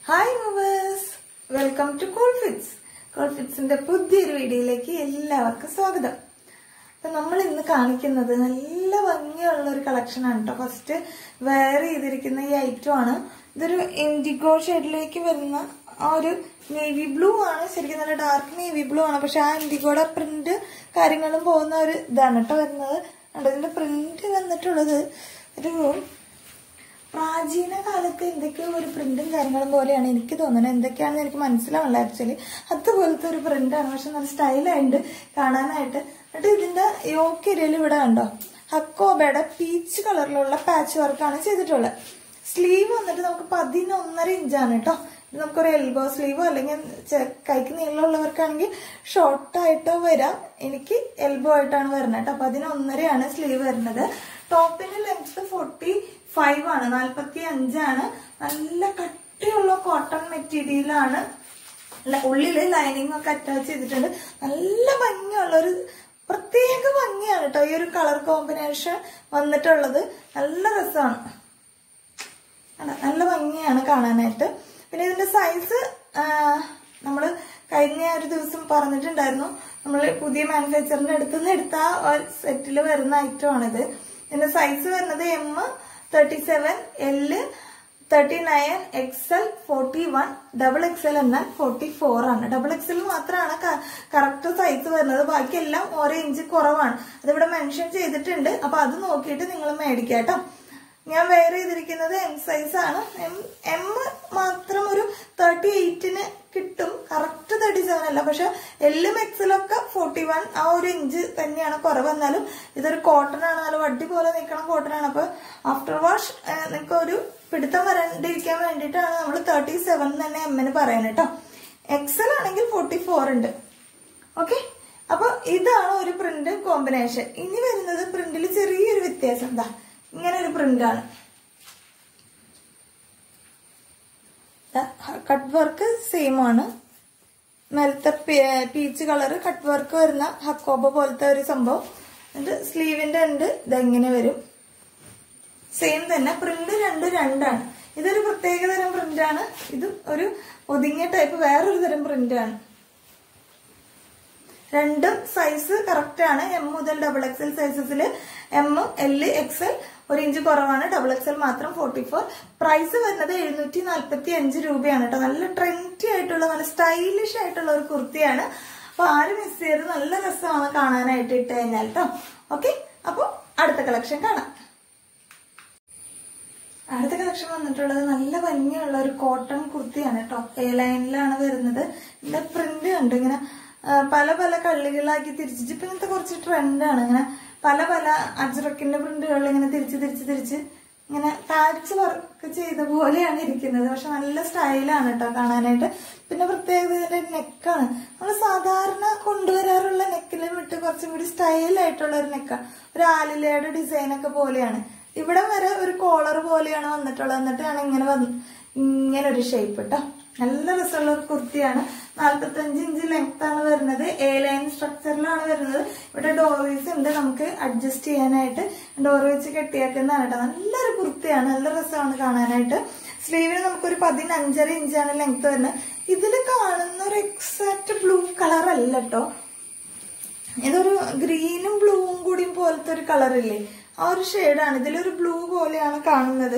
hi movers welcome to കോൾഫിറ്റ്സ് കോൾഫിറ്റ്സിന്റെ പുതിയൊരു വീഡിയോയിലേക്ക് എല്ലാവർക്കും സ്വാഗതം അപ്പൊ നമ്മൾ ഇന്ന് കാണിക്കുന്നത് നല്ല ഭംഗിയുള്ള ഒരു കളക്ഷൻ ആണ് കേട്ടോ ഫസ്റ്റ് വെയർ ചെയ്തിരിക്കുന്ന ഈ ഐറ്റം ആണ് ഇതൊരു ഇൻഡിഗോ ഷെയ്ഡിലേക്ക് വരുന്ന ആ ഒരു നേവി ബ്ലൂ ആണ് ശരിക്കും നല്ല ഡാർക്ക് നേവി ബ്ലൂ ആണ് പക്ഷെ ആ ഇൻഡിഗോയുടെ പ്രിന്റ് കാര്യങ്ങളും പോകുന്ന ഒരു ഇതാണ് കേട്ടോ വരുന്നത് കണ്ടോ ഇതിന്റെ പ്രിന്റ് വന്നിട്ടുള്ളത് ഒരു പ്രാചീന കാലത്ത് എന്തൊക്കെയോ ഒരു പ്രിന്റും കാര്യങ്ങളും പോലെയാണ് എനിക്ക് തോന്നുന്നത് എന്തൊക്കെയാണെന്ന് എനിക്ക് മനസ്സിലാവില്ല ആക്ച്വലി അതുപോലത്തെ ഒരു പ്രിന്റാണ് പക്ഷെ നല്ല സ്റ്റൈലായിട്ട് കാണാനായിട്ട് എന്നിട്ട് ഇതിന്റെ യോക്കിരയിൽ ഇവിടെ കണ്ടോ ഹക്കോബയുടെ പീച്ച് കളറിലുള്ള പാച്ച് വർക്കാണ് ചെയ്തിട്ടുള്ളത് സ്ലീവ് വന്നിട്ട് നമുക്ക് പതിനൊന്നര ഇഞ്ചാണ് കേട്ടോ ഇത് നമുക്കൊരു എൽബോ സ്ലീവോ അല്ലെങ്കിൽ ചെ- കൈക്ക് നീളമുള്ളവർക്കാണെങ്കിൽ ഷോർട്ടായിട്ടോ വരാം എനിക്ക് എൽബോ ആയിട്ടാണ് വരുന്നത് കേട്ടോ പതിനൊന്നരയാണ് സ്ലീവ് വരുന്നത് ടോപ്പിന് ലെങ്ത് ഫോർട്ടി ഫൈവ് ആണ് നാൽപ്പത്തി അഞ്ചാണ് നല്ല കട്ടിയുള്ള കോട്ടൺ മെറ്റീരിയലാണ് ഉള്ളില് ലൈനിങ് ഒക്കെ അറ്റാച്ച് ചെയ്തിട്ടുണ്ട് നല്ല ഭംഗിയുള്ള ഒരു പ്രത്യേക ഭംഗിയാണ് കേട്ടോ ഈ ഒരു കളർ കോമ്പിനേഷൻ വന്നിട്ടുള്ളത് നല്ല രസമാണ് അല്ല, നല്ല ഭംഗിയാണ് കാണാനായിട്ട് പിന്നെ ഇതിന്റെ സൈസ് നമ്മൾ കഴിഞ്ഞ ഒരു ദിവസം പറഞ്ഞിട്ടുണ്ടായിരുന്നു നമ്മൾ പുതിയ മാനുഫാക്ചറിന്റെ അടുത്ത് നിന്ന് എടുത്ത ആ സെറ്റിൽ വരുന്ന ഐറ്റം ആണിത് ഇതിന്റെ സൈസ് വരുന്നത് M thirty seven L thirty nine XL forty one double XL എന്നാൽ ഫോർട്ടി ഫോർ ആണ് ഡബിൾ എക്സൽ മാത്രമാണ് കറക്റ്റ് സൈസ് വരുന്നത് ബാക്കിയെല്ലാം ഓരോ ഇഞ്ച് കുറവാണ് അതിവിടെ മെൻഷൻ ചെയ്തിട്ടുണ്ട് അപ്പൊ അത് നോക്കിയിട്ട് നിങ്ങൾ മേടിക്കാം കേട്ടോ ഞാൻ വെയർ ചെയ്തിരിക്കുന്നത് എം സൈസ് ആണ് എം എം മാത്രം ഒരു തേർട്ടി എയ്റ്റിന് കിട്ടും കറക്റ്റ് തേർട്ടി സെവൻ അല്ല പക്ഷെ എല്ലും എക്സലൊക്കെ ഫോർട്ടി വൺ ആ ഒരു ഇഞ്ച് തന്നെയാണ് കുറവ് എന്നാലും ഇതൊരു കോട്ടൺ ആണ് നല്ല വട്ടി പോലെ നിൽക്കണ കോട്ടൺ ആണ് അപ്പൊ ആഫ്റ്റർ വാഷ് നിങ്ങൾക്ക് ഒരു പിടുത്തം വരാണ്ടിരിക്കാൻ വേണ്ടിയിട്ടാണ് നമ്മൾ തേർട്ടി സെവൻ തന്നെ എമ്മിന് പറയുന്നത് കേട്ടോ എക്സൽ ആണെങ്കിൽ ഫോർട്ടി ഫോർ ഉണ്ട് ഓക്കെ അപ്പൊ ഇതാണ് ഒരു പ്രിന്റ് കോമ്പിനേഷൻ ഇനി വരുന്നത് പ്രിന്റിൽ ചെറിയൊരു വ്യത്യാസം എന്താ ഇങ്ങനെ ഒരു പ്രിന്റാണ് കട്ട് വർക്ക് സെയിം ആണ് മേലത്തെ പീച്ച് കളർ കട്ട് വർക്ക് വരുന്ന ഹക്കോബ പോലത്തെ ഒരു സംഭവം എന്നിട്ട് സ്ലീവിന്റെ ഉണ്ട് ഇതെങ്ങനെ വരും സെയിം തന്നെ പ്രിന്റ് രണ്ടും രണ്ടാണ് ഇതൊരു പ്രത്യേക തരം പ്രിന്റാണ് ഇതും ഒരു ഒതുങ്ങിയ ടൈപ്പ് വേറൊരു തരം പ്രിന്റാണ് രണ്ടും സൈസ് കറക്റ്റ് ആണ് എം മുതൽ ഡബിൾ എക്സൽ സൈസസിൽ എം എൽ എക്സൽ ഒരു ഇഞ്ച് കുറവാണ് ഡബിൾ എക്സൽ മാത്രം ഫോർട്ടി ഫോർ പ്രൈസ് വരുന്നത് എഴുന്നൂറ്റി നാൽപ്പത്തി അഞ്ച് രൂപയാണ് കേട്ടോ നല്ല ട്രെൻഡി ആയിട്ടുള്ള നല്ല സ്റ്റൈലിഷ് ആയിട്ടുള്ള ഒരു കുർത്തിയാണ് അപ്പൊ ആരും മിസ് ചെയ്ത് നല്ല രസമാണ് കാണാനായിട്ട് ഇട്ട് കഴിഞ്ഞാൽ കേട്ടോ ഓക്കെ അപ്പൊ അടുത്ത കളക്ഷൻ കാണാം അടുത്ത കളക്ഷൻ വന്നിട്ടുള്ളത് നല്ല ഭംഗിയുള്ള ഒരു കോട്ടൺ കുർത്തിയാണ് കേട്ടോ എ ലൈനിലാണ് വരുന്നത് ഇതിന്റെ പ്രിന്റ് കണ്ട് ഇങ്ങനെ ആ, പല പല കള്ളികളാക്കി തിരിച്ചിട്ട് ഇപ്പൊ ഇങ്ങനത്തെ കുറച്ച് ട്രെൻഡാണ് ഇങ്ങനെ പല പല അജ്രക്കിന്റെ പ്രിന്റുകൾ ഇങ്ങനെ തിരിച്ച് തിരിച്ച് തിരിച്ച് ഇങ്ങനെ പാച്ച് വർക്ക് ചെയ്ത പോലെയാണ് ഇരിക്കുന്നത് പക്ഷെ നല്ല സ്റ്റൈലാണ് കേട്ടോ കാണാനായിട്ട് പിന്നെ പ്രത്യേകത ഇതിന്റെ നെക്കാണ് നമ്മൾ സാധാരണ കൊണ്ടുവരാറുള്ള നെക്കിലും വിട്ട് കുറച്ചും കൂടി സ്റ്റൈലായിട്ടുള്ള ഒരു നെക്കാണ് ഒരു ആലിലയുടെ ഡിസൈൻ ഒക്കെ പോലെയാണ് ഇവിടെ വരെ ഒരു കോളർ പോലെയാണ് വന്നിട്ടുള്ളത് എന്നിട്ടാണ് ഇങ്ങനെ വന്ന് ഇങ്ങനെ ഒരു ഷേപ്പ് കേട്ടോ നല്ല രസമുള്ള ഒരു കുർത്തിയാണ് നാല്പത്തഞ്ച് ഇഞ്ച് ലെങ്ത് ആണ് വരുന്നത് എ ലൈൻ സ്ട്രക്ചറിലാണ് വരുന്നത് ഇവിടെ ഡോറീസ് ഉണ്ട് നമുക്ക് അഡ്ജസ്റ്റ് ചെയ്യാനായിട്ട് ഡോർ വെച്ച് കെട്ടിയാക്കുന്നതാണ് കേട്ടോ നല്ലൊരു കുർത്തിയാണ് നല്ല രസമാണ് കാണാനായിട്ട് സ്ലീവിന് നമുക്കൊരു പതിനഞ്ചര ഇഞ്ചാണ് ലെങ്ത് വരുന്നത് ഇതിൽ കാണുന്ന ഒരു എക്സാക്ട് ബ്ലൂ കളർ അല്ല കേട്ടോ ഇതൊരു ഗ്രീനും ബ്ലൂവും കൂടിയും പോലത്തെ ഒരു കളറില്ലേ ആ ഒരു ഷെയ്ഡാണ് ഇതിലൊരു ബ്ലൂ പോലെയാണ് കാണുന്നത്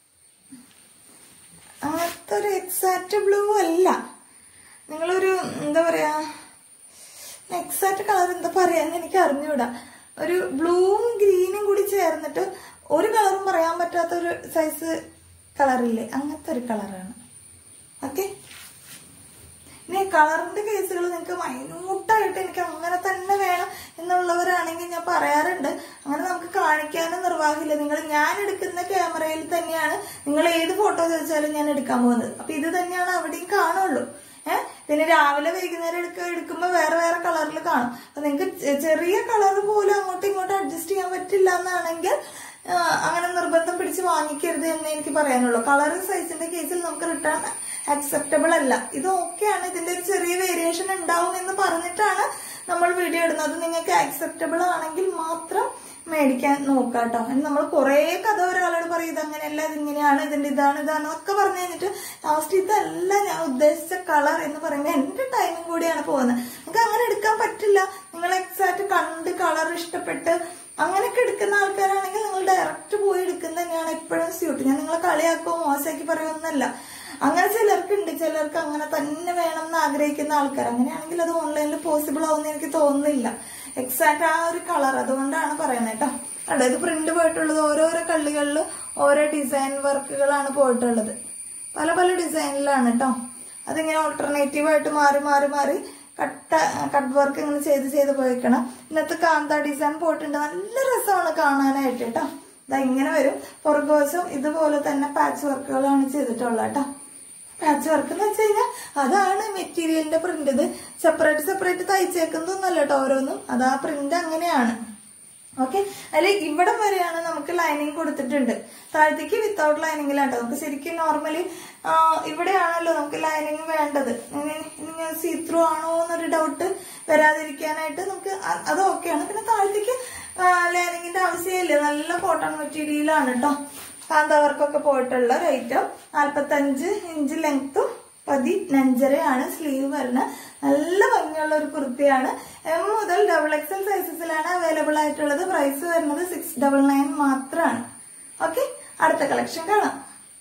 അങ്ങനത്തെ ഒരു എക്സാക്ട് ബ്ലൂ അല്ല നിങ്ങളൊരു എന്താ പറയാ എക്സാക്ട് കളർ എന്താ പറയാന്ന് എനിക്ക് അറിഞ്ഞൂടാ ഒരു ബ്ലൂവും ഗ്രീനും കൂടി ചേർന്നിട്ട് ഒരു കളറും പറയാൻ പറ്റാത്ത ഒരു സൈസ് കളറില്ലേ അങ്ങനത്തെ ഒരു കളറാണ് ഓക്കെ ഇനി കളറിന്റെ കേസുകൾ നിങ്ങൾക്ക് മൈന്യൂട്ടായിട്ട് എനിക്ക് അങ്ങനെ തന്നെ വേണം എന്നുള്ളവരാണെങ്കിൽ ഞാൻ പറയാറുണ്ട് അങ്ങനെ നമുക്ക് കാണിക്കാനും നിർവാഹമില്ല നിങ്ങൾ ഞാൻ എടുക്കുന്ന ക്യാമറയിൽ തന്നെയാണ് നിങ്ങൾ ഏത് ഫോട്ടോ ചോദിച്ചാലും ഞാൻ എടുക്കാൻ പോകുന്നത് അപ്പൊ ഇത് തന്നെയാണ് അവിടെയും കാണുള്ളൂ ഏഹ് പിന്നെ രാവിലെ വൈകുന്നേരം എടുക്ക എടുക്കുമ്പോൾ വേറെ വേറെ കളറിൽ കാണും അപ്പൊ നിങ്ങൾക്ക് ചെറിയ കളർ പോലും അങ്ങോട്ടും ഇങ്ങോട്ടും അഡ്ജസ്റ്റ് ചെയ്യാൻ പറ്റില്ല എന്നാണെങ്കിൽ ആ, അങ്ങനെ നിർബന്ധം പിടിച്ച് വാങ്ങിക്കരുത് എന്ന് എനിക്ക് പറയാനുള്ളൂ കളർ സൈസിന്റെ കേസിൽ നമുക്ക് റിട്ടേൺ അക്സെപ്റ്റബിൾ അല്ല ഇത് ഓക്കെയാണ് ഇതിന്റെ ഒരു ചെറിയ വേരിയേഷൻ ഉണ്ടാവും എന്ന് പറഞ്ഞിട്ടാണ് നമ്മൾ വീഡിയോ ഇടുന്നത് നിങ്ങൾക്ക് അക്സെപ്റ്റബിൾ ആണെങ്കിൽ മാത്രം മേടിക്കാൻ നോക്കുക കേട്ടോ നമ്മൾ കുറെ കഥ ഒരാളോട് പറയും ഇത് അങ്ങനെയല്ല ഇത് ഇങ്ങനെയാണ് ഇതിന്റെ ഇതാണ് ഇതാണ് ഒക്കെ പറഞ്ഞു കഴിഞ്ഞിട്ട് ലാസ്റ്റ് ഇതല്ല ഞാൻ ഉദ്ദേശിച്ച കളർ എന്ന് പറയുമ്പോൾ എന്റെ ടൈമും കൂടിയാണ് പോകുന്നത് നിങ്ങൾക്ക് അങ്ങനെ എടുക്കാൻ പറ്റില്ല നിങ്ങൾ എക്സാക്ട് കണ്ട് കളർ ഇഷ്ടപ്പെട്ട് അങ്ങനെയൊക്കെ എടുക്കുന്ന ആൾക്കാരാണെങ്കിൽ നിങ്ങൾ ഡയറക്റ്റ് പോയി എടുക്കുന്നത് തന്നെയാണ് എപ്പോഴും സ്യൂട്ട് ഞാൻ നിങ്ങളെ കളിയാക്കോ മോശമാക്കി പറയുമെന്നല്ല അങ്ങനെ ചിലർക്ക് ഉണ്ട് ചിലർക്ക് അങ്ങനെ തന്നെ വേണം എന്ന് ആഗ്രഹിക്കുന്ന ആൾക്കാർ അങ്ങനെയാണെങ്കിൽ അത് ഓൺലൈനിൽ പോസിബിൾ ആവുമെന്ന് എനിക്ക് തോന്നുന്നില്ല എക്സാക്ട് ആ ഒരു കളർ അതുകൊണ്ടാണ് പറയുന്നത് കേട്ടോ അതെ ഇത് പ്രിന്റ് പോയിട്ടുള്ളത് ഓരോരോ കള്ളികളിൽ ഓരോ ഡിസൈൻ വർക്കുകളാണ് പോയിട്ടുള്ളത് പല പല ഡിസൈനിലാണ് കേട്ടോ അതിങ്ങനെ ഓൾട്ടർനേറ്റീവ് ആയിട്ട് മാറി മാറി മാറി കട്ട കട്ട് വർക്ക് ഇങ്ങനെ ചെയ്ത് ചെയ്ത് പോയിക്കണം ഇന്നത്തെ കാന്ത ഡിസൈൻ പോയിട്ടുണ്ട് നല്ല രസമാണ് കാണാനായിട്ട് കേട്ടോ ഇതാ ഇങ്ങനെ വരും പുറകുവശം ഇതുപോലെ തന്നെ പാച്ച് വർക്കുകളാണ് ചെയ്തിട്ടുള്ളത് കേട്ടോ പാച്ച് വർക്ക് എന്ന് വെച്ച് കഴിഞ്ഞാൽ അതാണ് മെറ്റീരിയലിന്റെ പ്രിന്റ് ഇത് സെപ്പറേറ്റ് സെപ്പറേറ്റ് തയ്ച്ചേക്കുന്നതൊന്നല്ല കേട്ടോ ഓരോന്നും അത് ആ പ്രിന്റ് അങ്ങനെയാണ് ഓക്കെ അതിൽ ഇവിടം വരെയാണ് നമുക്ക് ലൈനിങ് കൊടുത്തിട്ടുണ്ട് താഴത്തേക്ക് വിത്തൗട്ട് ലൈനിങ്ങിലാട്ടോ നമുക്ക് ശരിക്കും നോർമലി ഇവിടെയാണല്ലോ നമുക്ക് ലൈനിങ് വേണ്ടത് സീ ത്രൂ ആണോ എന്നൊരു ഡൗട്ട് വരാതിരിക്കാനായിട്ട് നമുക്ക് അ- അത് ഓക്കെയാണ് പിന്നെ താഴത്തേക്ക് ലൈനിങ്ങിന്റെ ആവശ്യമില്ല നല്ല കോട്ടൺ മെറ്റീരിയലാണ് കേട്ടോ കാന്താവർക്കൊക്കെ പോയിട്ടുള്ള ഒരു ഐറ്റം നാൽപ്പത്തഞ്ച് ഇഞ്ച് ലെങ്ത്തും പതിനഞ്ചരയാണ് സ്ലീവ് വരുന്നത് നല്ല ഭംഗിയുള്ള ഒരു കുർത്തിയാണ് എം മുതൽ ഡബിൾ എക്സൽ സൈസസിലാണ് അവൈലബിൾ ആയിട്ടുള്ളത് പ്രൈസ് വരുന്നത് സിക്സ് ഡബിൾ നയൻ മാത്രമാണ് ഓക്കെ അടുത്ത കളക്ഷൻ കാണാം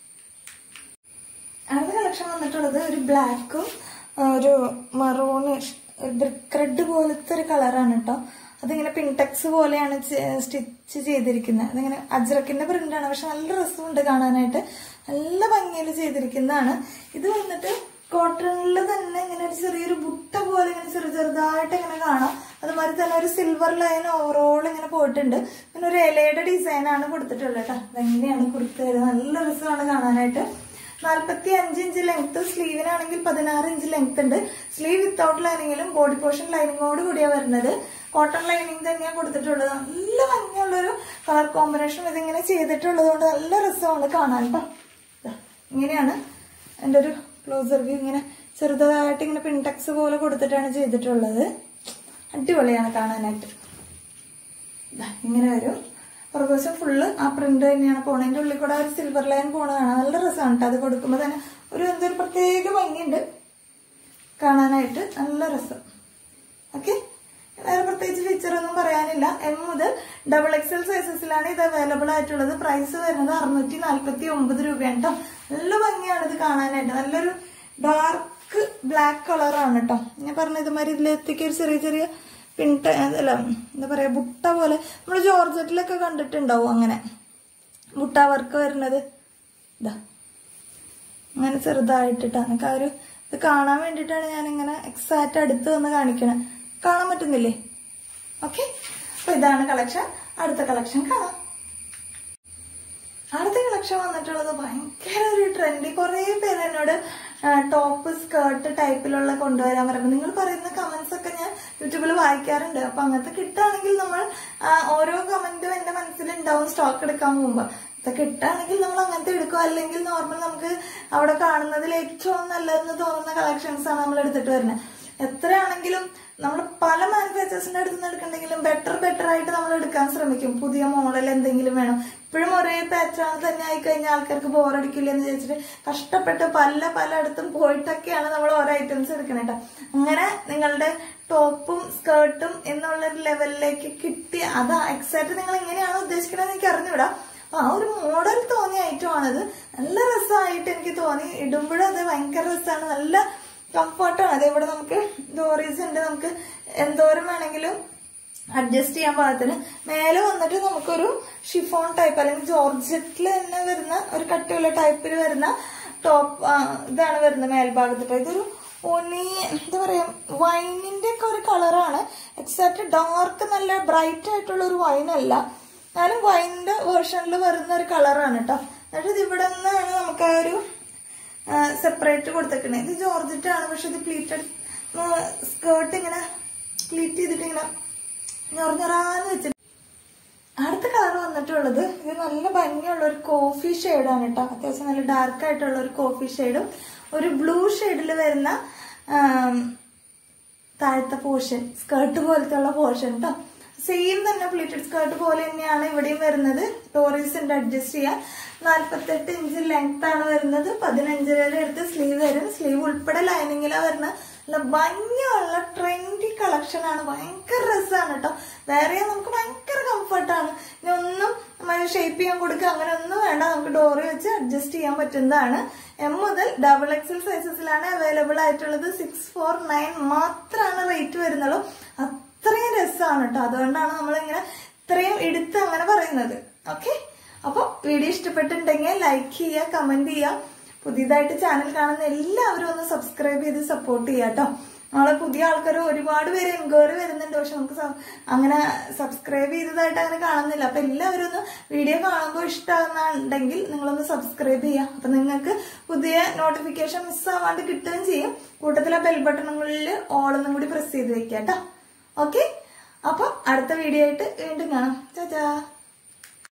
അടുത്ത കളക്ഷൻ വന്നിട്ടുള്ളത് ഒരു ബ്ലാക്കും ഒരു മറൂണ് ബ്രിക്ക് റെഡ് പോലത്തെ ഒരു കളറാണ് കേട്ടോ അതിങ്ങനെ പിൻടെക്സ് പോലെയാണ് സ്റ്റിച്ച് ചെയ്തിരിക്കുന്നത് അതിങ്ങനെ അജ്രക്കിന്റെ പ്രിന്റാണ് പക്ഷെ നല്ല രസമുണ്ട് കാണാനായിട്ട് നല്ല ഭംഗിയിൽ ചെയ്തിരിക്കുന്നതാണ് ഇത് വന്നിട്ട് കോട്ടണിൽ തന്നെ ഇങ്ങനെ ഒരു ചെറിയൊരു ബുട്ട പോലെ ഇങ്ങനെ ചെറു ചെറുതായിട്ട് ഇങ്ങനെ കാണാം അതുമാതിരി തന്നെ ഒരു സിൽവർ ലൈൻ ഓവറോൾ ഇങ്ങനെ പോയിട്ടുണ്ട് പിന്നെ ഒരു ഇലയുടെ ഡിസൈനാണ് കൊടുത്തിട്ടുള്ളത് കേട്ടോ അതെങ്ങനെയാണ് കൊടുത്തത് നല്ല രസമാണ് കാണാനായിട്ട് നാൽപ്പത്തി അഞ്ച് ഇഞ്ച് ലെങ്ത് സ്ലീവിനാണെങ്കിൽ പതിനാറ് ഇഞ്ച് ലെങ്ത് ഉണ്ട് സ്ലീവ് വിത്തൗട്ട് ലൈനിങ്ങിലും ബോഡി പോർഷൻ ലൈനിങ്ങോട് കൂടിയാണ് വരുന്നത് കോട്ടൺ ലൈനിങ് തന്നെയാണ് കൊടുത്തിട്ടുള്ളത് നല്ല ഭംഗിയുള്ളൊരു കളർ കോമ്പിനേഷൻ ഇതിങ്ങനെ ചെയ്തിട്ടുള്ളത് കൊണ്ട് നല്ല രസമാണ് കാണാൻ കേട്ടോ ദാ, ഇങ്ങനെയാണ് എൻ്റെ ഒരു ക്ലോസർ വ്യൂ ഇങ്ങനെ ചെറുതായിട്ട് ഇങ്ങനെ പിൻടെക്സ് പോലെ കൊടുത്തിട്ടാണ് ചെയ്തിട്ടുള്ളത് അടിപൊളിയാണ് കാണാനായിട്ട് ദാ, ഇങ്ങനെ വരും പുറകുവശം ഫുള്ള് ആ പ്രിന്റ് തന്നെയാണ് പോണതിന്റെ ഉള്ളിൽ കൂടെ ആ ഒരു സിൽവർ ലൈൻ പോണതാണ് നല്ല രസമാണ് കേട്ടോ അത് കൊടുക്കുമ്പോൾ തന്നെ ഒരു എന്തൊരു പ്രത്യേക ഭംഗിയുണ്ട് കാണാനായിട്ട് നല്ല രസം ഓക്കെ വേറെ പ്രത്യേകിച്ച് ഫീച്ചർ ഒന്നും പറയാനില്ല എം മുതൽ ഡബിൾ എക്സൽ സൈസസിലാണ് ഇത് അവൈലബിൾ ആയിട്ടുള്ളത് പ്രൈസ് വരുന്നത് അറുന്നൂറ്റി നാല്പത്തി ഒമ്പത് രൂപയാണ് കേട്ടോ നല്ല ഭംഗിയാണ് ഇത് കാണാനായിട്ട് നല്ലൊരു ഡാർക്ക് ബ്ലാക്ക് കളറാണ് കേട്ടോ ഞാൻ പറഞ്ഞ ഇതുമാതിരി ഇതിലെത്തിക്ക് ഒരു ചെറിയ ചെറിയ പിൻട്ട അല്ല എന്താ പറയാ ബുട്ട പോലെ നമ്മൾ ജോർജറ്റിലൊക്കെ കണ്ടിട്ടുണ്ടാവും അങ്ങനെ ബുട്ട വർക്ക് വരുന്നത് ഇതാ അങ്ങനെ ചെറുതായിട്ടിട്ടാണ് എനിക്ക് ആ ഒരു ഇത് കാണാൻ വേണ്ടിയിട്ടാണ് ഞാൻ ഇങ്ങനെ എക്സാക്റ്റ് അടുത്ത് വന്ന് കാണിക്കണത് കാണാൻ പറ്റുന്നില്ലേ ഓക്കെ അപ്പൊ ഇതാണ് കളക്ഷൻ അടുത്ത കളക്ഷൻ കാണാം അടുത്ത കളക്ഷൻ വന്നിട്ടുള്ളത് ഭയങ്കര ഒരു ട്രെൻഡി കുറെ പേര് എന്നോട് ടോപ്പ് സ്കേർട്ട് ടൈപ്പിലുള്ള കൊണ്ടുവരാൻ പറയുമ്പോൾ നിങ്ങൾ പറയുന്ന കമന്റ്സ് ഒക്കെ ഞാൻ യൂട്യൂബിൽ വായിക്കാറുണ്ട് അപ്പൊ അങ്ങനത്തെ കിട്ടുകയാണെങ്കിൽ നമ്മൾ ആ, ഓരോ കമന്റും എന്റെ മനസ്സിലുണ്ടാവും സ്റ്റോക്ക് എടുക്കാൻ പോകുമ്പോ ഇതൊക്കെ കിട്ടുകയാണെങ്കിൽ നമ്മൾ അങ്ങനത്തെ എടുക്കും അല്ലെങ്കിൽ നോർമൽ നമുക്ക് അവിടെ കാണുന്നതിൽ ഏറ്റവും നല്ലതെന്ന് തോന്നുന്ന കളക്ഷൻസ് ആണ് നമ്മൾ എടുത്തിട്ട് വരുന്നത് എത്രയാണെങ്കിലും നമ്മൾ പല മാനുഫാക്ചേഴ്സിന്റെ അടുത്ത് നിന്ന് എടുക്കണ്ടെങ്കിലും ബെറ്റർ ബെറ്റർ ആയിട്ട് നമ്മൾ എടുക്കാൻ ശ്രമിക്കും പുതിയ മോഡൽ എന്തെങ്കിലും വേണം ഇപ്പോഴും ഒരേ പാറ്റേൺ തന്നെ ആയി കഴിഞ്ഞാൽ ആൾക്കാർക്ക് ബോറടിക്കില്ല എന്ന് ചോദിച്ചിട്ട് കഷ്ടപ്പെട്ട് പല പലയിടത്തും പോയിട്ടൊക്കെയാണ് നമ്മൾ ഓരോ ഐറ്റംസ് എടുക്കണേ കേട്ടോ അങ്ങനെ നിങ്ങളുടെ ടോപ്പും സ്കേർട്ടും എന്നുള്ള ഒരു ലെവലിലേക്ക് കിട്ടി അത് എക്സാക്ട് നിങ്ങൾ എങ്ങനെയാണ് ഉദ്ദേശിക്കണമെന്ന് എനിക്ക് അറിഞ്ഞുവിടാം ആ ഒരു മോഡൽ തോന്നിയ ഐറ്റം ആണിത് നല്ല രസമായിട്ട് എനിക്ക് തോന്നി ഇടുമ്പോഴും അത് ഭയങ്കര രസമാണ് നല്ല കംഫർട്ടാണ് അത് ഇവിടെ നമുക്ക് ഡോറീസ് ഉണ്ട് നമുക്ക് എന്തോരം വേണമെങ്കിലും അഡ്ജസ്റ്റ് ചെയ്യാൻ പാകത്തിന് മേലെ വന്നിട്ട് നമുക്കൊരു ഷിഫോൺ ടൈപ്പ് അല്ലെങ്കിൽ ജോർജറ്റിൽ തന്നെ വരുന്ന ഒരു കട്ടിയുള്ള ടൈപ്പിൽ വരുന്ന ടോപ്പ് ഇതാണ് വരുന്നത് മേൽഭാഗത്ത് ഇപ്പൊ ഇതൊരു ഒനി എന്താ പറയാ വൈനിന്റെ ഒക്കെ ഒരു കളറാണ് എക്സാക്ട് ഡാർക്ക് നല്ല ബ്രൈറ്റ് ആയിട്ടുള്ള ഒരു വൈനല്ല എന്നാലും വൈനിന്റെ വേർഷനിൽ വരുന്ന ഒരു കളറാണ് കേട്ടോ എന്നിട്ട് ഇത് ഇവിടെ നിന്നാണ് നമുക്ക് ആ ഒരു സെപ്പറേറ്റ് കൊടുത്തേക്കണേ ഇത് ജോർജറ്റ് ആണ് പക്ഷെ ഇത് പ്ലീറ്റഡ് സ്കേർട്ട് ഇങ്ങനെ പ്ലീറ്റ് ചെയ്തിട്ട് ഇങ്ങനെ ഞൊറഞ്ഞൊറാന്ന് വെച്ചിട്ട് അടുത്ത കളർ വന്നിട്ടുള്ളത് ഇത് നല്ല ഭംഗിയുള്ള ഒരു കോഫി ഷെയ്ഡാണ് കേട്ടോ അത്യാവശ്യം നല്ല ഡാർക്ക് ആയിട്ടുള്ള ഒരു കോഫി ഷെയ്ഡും ഒരു ബ്ലൂ ഷെയ്ഡിൽ വരുന്ന ആം, താഴത്തെ പോർഷൻ സ്കേർട്ട് പോലത്തെ ഉള്ള പോർഷൻ കേട്ടോ സെയിം തന്നെ പ്ലീറ്റഡ് സ്കേർട്ട് പോലെ തന്നെയാണ് ഇവിടെയും വരുന്നത് ടോറീസ് ഉണ്ട് അഡ്ജസ്റ്റ് ചെയ്യാൻ നാല്പത്തെട്ട് ഇഞ്ച് ലെങ്ത് ആണ് വരുന്നത് പതിനഞ്ചര എടുത്ത് സ്ലീവ് വരും സ്ലീവ് ഉൾപ്പെടെ ലൈനിങ്ങിലാണ് വരുന്നത് നല്ല ഭംഗിയുള്ള ട്രെൻഡി കളക്ഷൻ ആണ് ഭയങ്കര രസമാണ് കേട്ടോ വേറെ നമുക്ക് ഭയങ്കര കംഫർട്ടാണ് ഇനി ഒന്നും നമ്മൾ ഷേപ്പ് ചെയ്യാൻ കൊടുക്കുക അങ്ങനെ ഒന്നും വേണ്ട നമുക്ക് ഡോറി വെച്ച് അഡ്ജസ്റ്റ് ചെയ്യാൻ പറ്റുന്നതാണ് എം മുതൽ ഡബിൾ എക്സൽ സൈസസിലാണ് അവൈലബിൾ ആയിട്ടുള്ളത് സിക്സ് ഫോർ നയൻ മാത്രമാണ് റേറ്റ് വരുന്നുള്ളൂ അത്രയും രസമാണ് കേട്ടോ അതുകൊണ്ടാണ് നമ്മളിങ്ങനെ ഇത്രയും എടുത്ത് അങ്ങനെ പറയുന്നത് ഓക്കെ അപ്പോൾ വീഡിയോ ഇഷ്ടപ്പെട്ടിട്ടുണ്ടെങ്കിൽ ലൈക്ക് ചെയ്യുക കമന്റ് ചെയ്യുക പുതിയതായിട്ട് ചാനൽ കാണുന്ന എല്ലാവരും ഒന്ന് സബ്സ്ക്രൈബ് ചെയ്ത് സപ്പോർട്ട് ചെയ്യുക കേട്ടോ നമ്മളെ പുതിയ ആൾക്കാർ ഒരുപാട് പേര് എൻക്വയറി വരുന്നുണ്ട് പക്ഷെ നമുക്ക് സ- അങ്ങനെ സബ്സ്ക്രൈബ് ചെയ്തതായിട്ട് അങ്ങനെ കാണുന്നില്ല അപ്പൊ എല്ലാവരും ഒന്ന് വീഡിയോ കാണുമ്പോൾ ഇഷ്ടമാകുന്നുണ്ടെങ്കിൽ നിങ്ങളൊന്ന് സബ്സ്ക്രൈബ് ചെയ്യുക അപ്പൊ നിങ്ങൾക്ക് പുതിയ നോട്ടിഫിക്കേഷൻ മിസ്സാവാണ്ട് കിട്ടുകയും ചെയ്യും കൂട്ടത്തിലെ ബെൽ ബട്ടണുകളിൽ ഓളൊന്നും കൂടി പ്രസ് ചെയ്ത് വെക്കാം കേട്ടോ ഓക്കെ അപ്പൊ അടുത്ത വീഡിയോ ആയിട്ട് വീണ്ടും കാണാം ചാച്ചാ